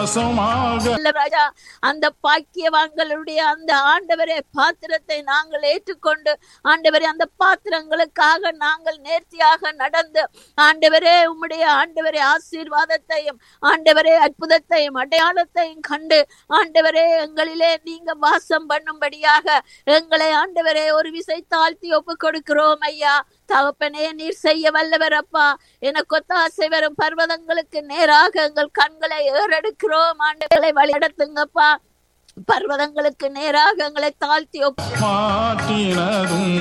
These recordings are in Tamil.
வாசமாக அல்ல ராஜா அந்த பாக்கியவான்களுடைய அந்த ஆண்டவரே பாத்திரத்தை நாங்கள் ஏற்றுக்கொண்டு ஆண்டவரே அந்த பாத்திரங்களுக்காக நாங்கள் நேர்த்தியாக நடந்து ஆண்டவரே உம்முடைய ஆண்டவரே ஆசீர்வாதத்தையும் ஆண்டவரே அற்புதத்தையும் அடையாளத்தையும் கண்டு ஆண்டவரே எங்களிலே நீங்க வாசம் பண்ணும்படியாக எங்களை ஆண்டவரே ஒரு விசை தாழ்த்தி ஒப்பு கொடுக்கிறோம் ஐயா தகப்பனே நீர் செய்ய வல்லவர் அப்பா எனக்கு ஒத்தாசை வரும் பர்வதங்களுக்கு நேராக எங்கள் கண்களை ஏறெடுக்கிறோம் ஆண்டுகளை வழிநடத்துங்கப்பா பர்வதங்களுக்கு நேராக எங்களை தாழ்த்தி மாற்றினதும்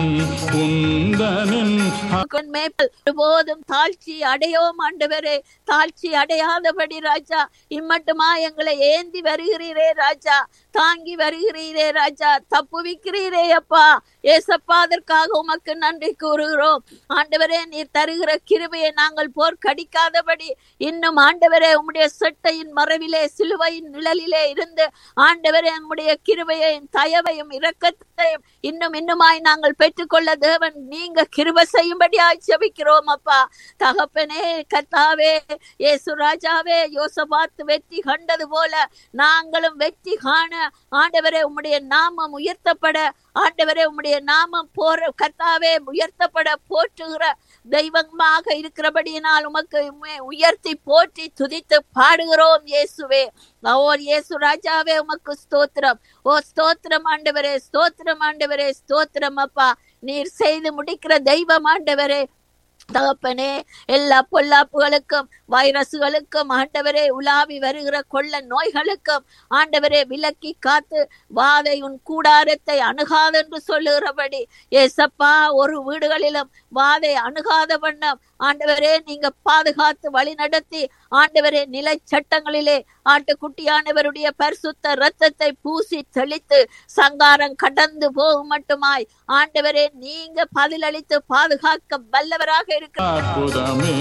குந்தனின் மேல் ஒருபோதும் தாழ்ச்சி அடையோம் ஆண்டவரே தாழ்ச்சி அடையாதபடி ராஜா இம்மட்டுமா எங்களை ஏந்தி வருகிறீரே ராஜா தாங்கி வருகிறீரே ராஜா தப்புவிக்கிறீரே அப்பா ஏசப்பா அதற்காக உமக்கு நன்றி கூறுகிறோம் ஆண்டவரே நீர் தருகிற கிருபையை நாங்கள் போர் கடிக்காதபடி இன்னும் ஆண்டவரே உம்முடைய செட்டையின் மறைவிலே சிலுவையின் நிழலிலே இருந்து ஆண்டவரே உம்முடைய கிருபையையும் தயவையும் இரக்கத்தையும் இன்னும் இன்னுமாய் நாங்கள் பெற்றுக்கொள்ள தேவன் நீங்க கிருப செய்யும்படியாய் ஜெபிக்கிறோம் அப்பா தகப்பனே கர்த்தாவே இயேசு ராஜாவே யோசபாத்து வெற்றி கண்டது போல நாங்களும் வெற்றி காண ஆண்டவரே உம்முடைய நாமம் உயர்த்தப்பட ஆண்டவரே உம்முடைய நாமம் போற கர்த்தாவே உயர்த்தப்பட போற்றுகிற தெய்வமாக இருக்கிறபடியினால் உமக்கு உம்மை உயர்த்தி போற்றி துதித்து பாடுகிறோம் இயேசுவே ஓ இயேசு ராஜாவே உமக்கு ஸ்தோத்திரம் ஓ ஸ்தோத்திரம் ஆண்டவரே ஸ்தோத்திரம் ஆண்டவரே ஸ்தோத்திரம் அப்பா நீர் செய்து முடிக்கிற தெய்வம் ஆண்டவரே தகப்பனே எல்லா பொல்லாப்புகளுக்கும் வைரசுகளுக்கும் ஆண்டவரே உலாவி வருகிற கொள்ள நோய்களுக்கும் ஆண்டவரே விலக்கி காத்து வாதை உன் கூடாரத்தை அணுகாதென்று சொல்லுகிறபடி ஏசப்பா ஒரு வீடுகளிலும் வாதை அணுகாத வண்ணம் ஆண்டவரே நீங்க பாதுகாத்து வழி நடத்தி ஆண்டவரே நிலை சட்டங்களிலே ஆட்டுக்குட்டியானவருடைய பரிசுத்த ரத்தத்தை பூசி தெளித்து சங்காரம் கடந்து போகும் மட்டுமாய் ஆண்டவரே நீங்க பதிலளித்து பாதுகாக்க வல்லவராக இருக்கிற அற்புதமே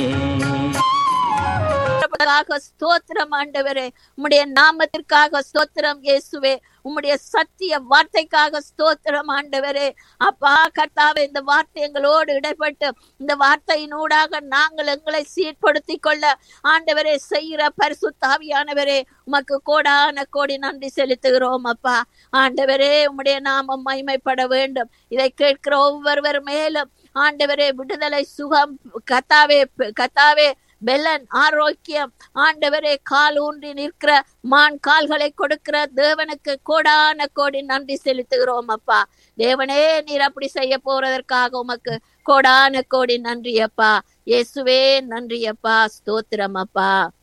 இருப்பதற்காக ஸ்தோத்திரம் ஆண்டவரே உம்முடைய நாமத்திற்காக ஸ்தோத்திரம் இயேசுவே உம்முடைய சத்திய வார்த்தைக்காக ஸ்தோத்திரம் ஆண்டவரே அப்பா கர்த்தாவே இந்த வார்த்தை எங்களோடு இடைப்பட்டு இந்த வார்த்தையினூடாக நாங்கள் எங்களை சீர்படுத்தி கொள்ள ஆண்டவரே செய்கிற பரிசுத்தாவியானவரே உமக்கு கோடான கோடி நன்றி செலுத்துகிறோம் அப்பா ஆண்டவரே உம்முடைய நாமம் மைமைப்பட வேண்டும் இதை கேட்கிற ஒவ்வொருவர் மேலும் ஆண்டவரே விடுதலை சுகம் கத்தாவே கத்தாவே பெலன் ஆரோக்கியம் ஆண்டவரே கால் ஊன்றி நிற்கிற மான் கால்களை கொடுக்கிற தேவனுக்கு கோடான கோடி நன்றி செலுத்துகிறோம் அப்பா தேவனே நீர் அப்படி செய்ய போறதற்காக உமக்கு கோடான கோடி நன்றி அப்பா இயேசுவே நன்றி அப்பா ஸ்தோத்திரம் அப்பா